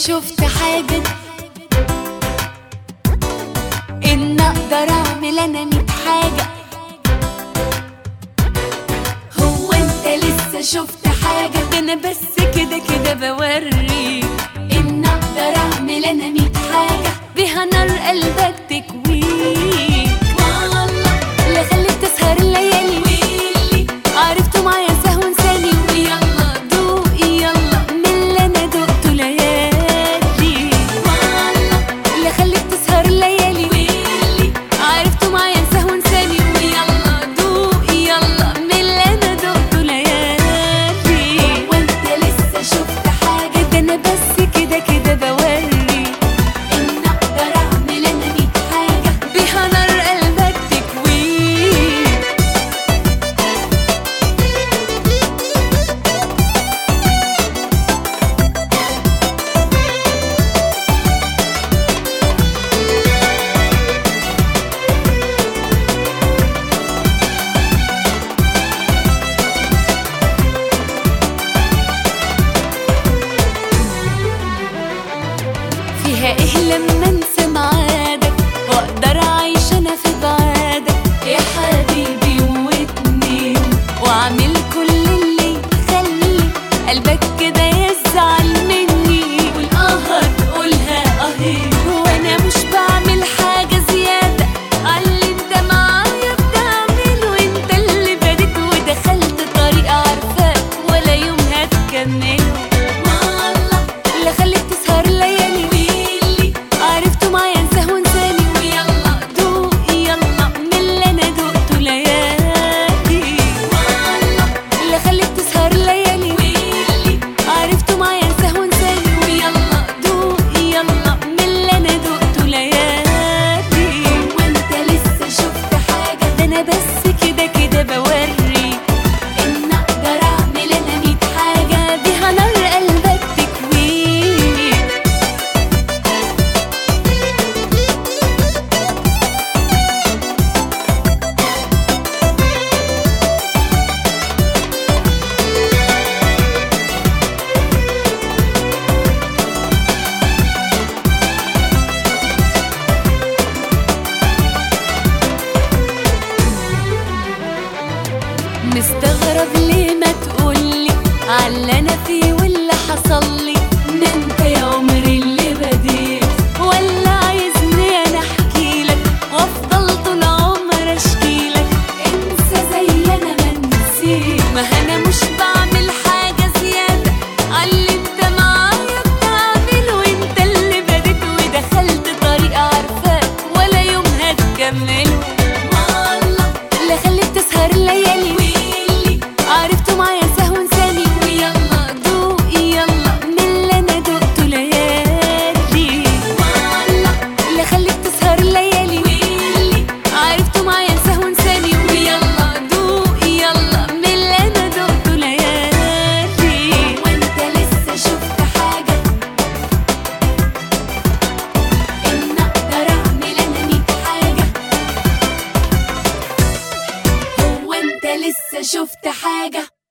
شفت حاجة إن أقدر أعمل أنا ميت حاجة هو أنت لسه شفت حاجة ده أنا بس كده كده بوريك إن أقدر أعمل أنا ميت حاجة بيها نار قلبك تكويك والله لا خليك تسهر الليالي ويلي عرفته معايا سهو انساني ويلا دوقي يلا من اللي انا دقته ليالي والله لا خليك تسهر الليالي ويلي عرفته معايا سهو انساني ويلا دوقي يلا من اللي انا دقته ليالي وانت لسه شفت حاجه ده انا بس كده كده بوري ان اقدر اعمل انا ميت حاجه بيها نار قلبك تكويك فيها ايه لما انسى معادك واقدر اعيش انا في بعادك يا حبيبي واتنين واعمل كل اللي يخلي قلبك كده يزعل مني والقهر تقولها اهي وانا مش بعمل حاجه زياده على اللي انت معايا بتعمله انت اللي بديت ودخلت طريق عارفاك ولا يوم هتكمله والله لا خليك تسهر الليالي ويلي عرفته معايا انساه وانساني ويلا دوقي يلا من اللي انا دقته ليالي والله لا خليك تسهر الليالي ويلي عرفته معايا انساه وانساني ويلا دوقي يلا من اللي انا دقته ليالي وانت لسه شفت حاجه ده انا بس كده كده بوري ان اقدر اعمل انا ميت حاجه بيها نار قلبك تكويك مستغرب ليه ما تقولي عاللي انا فيه واللي حصل لي ما انت يا عمري اللي بديت ولا عايزني انا احكي لك وافضل طول عمر اشكي لك انسى زي انا ما نسيت ما انا مش بعمل حاجه زياده عاللي انت معايا بتعمله وانت اللي بديت ودخلت طريق عارفاك ولا يوم هتكمله والله لا خليك تسهر الليالي ويلي عرفته معايا سهو انساني ويلا دوقي يلا من اللي انا دقته ليالي والله لا خليك تسهر الليالي ويلي عرفته معايا سهو انساني ويلا دوقي يلا من اللي انا دقته ليالي وانت لسه شفت حاجه ان اقدر اعمل انا ميت حاجه هو انت لسه شفت حاجة